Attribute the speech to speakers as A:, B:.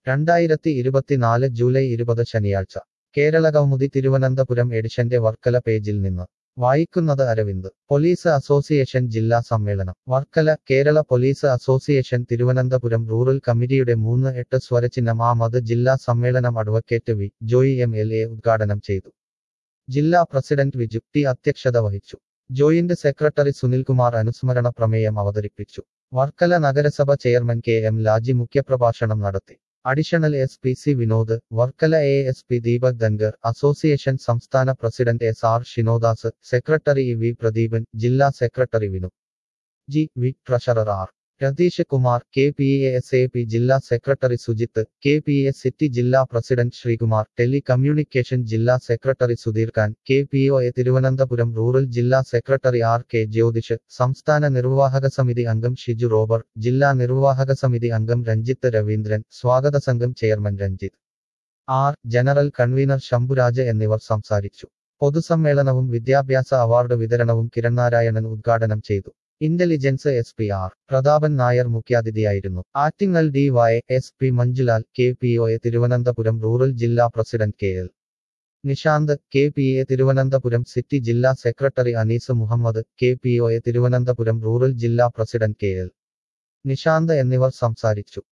A: രണ്ടായിരത്തി ഇരുപത്തിനാല് ജൂലൈ ഇരുപത് ശനിയാഴ്ച കേരള കൗമുദി തിരുവനന്തപുരം എഡിഷന്റെ വർക്കല പേജിൽ നിന്ന് വായിക്കുന്നത് അരവിന്ദ് പോലീസ് അസോസിയേഷൻ ജില്ലാ സമ്മേളനം Varkala Kerala police association Thiruvananthapuram rural കമ്മിറ്റിയുടെ മൂന്ന് എട്ട് സ്വരചിഹ്നം ആമത് ജില്ലാ സമ്മേളനം advocate V Joy M L A ഉദ്ഘാടനം ചെയ്തു ജില്ലാ പ്രസിഡന്റ് വിജു ടി അധ്യക്ഷത വഹിച്ചു ജോയിന്റ് സെക്രട്ടറി സുനിൽകുമാർ അനുസ്മരണ പ്രമേയം അവതരിപ്പിച്ചു വർക്കല നഗരസഭ ചെയർമാൻ കെ എം ലാജി മുഖ്യപ്രഭാഷണം നടത്തി additional S P C Vinod Varkala A S P Deepak Dhangar association സംസ്ഥാന president S R Shinodas secretary E V Pradeepan ജില്ലാ secretary Vinu G V treasurer R Ratheesh Kumar K P A S A P ജില്ലാ secretary Sujith K P A city ജില്ലാ president Sreekumar telecommunication ജില്ലാ secretary Sudheer Khan K P O A Thiruvananthapuram rural ജില്ലാ secretary R K Jyothish സംസ്ഥാന നിർവാഹക സമിതി അംഗം Shiju robber ജില്ലാ നിർവാഹക സമിതി അംഗം രഞ്ജിത്ത് രവീന്ദ്രൻ സ്വാഗത സംഘം chairman Ranjith R general convener Shambhuraj എന്നിവർ സംസാരിച്ചു പൊതുസമ്മേളനവും വിദ്യാഭ്യാസ അവാർഡ് വിതരണവും കിരൺ നാരായണൻ ഉദ്ഘാടനം ചെയ്തു intelligence S P R Prathapan Nair മുഖ്യാതിഥിയായിരുന്നു Attingal D Y S P Manjulal K P O A Thiruvananthapuram rural ജില്ലാ president K L Nishanth K P A Thiruvananthapuram city ജില്ലാ secretary Anees Muhammad K P O A Thiruvananthapuram rural ജില്ലാ പ്രസിഡന്റ് കെ എൽ നിഷാന്ത് എന്നിവർ സംസാരിച്ചു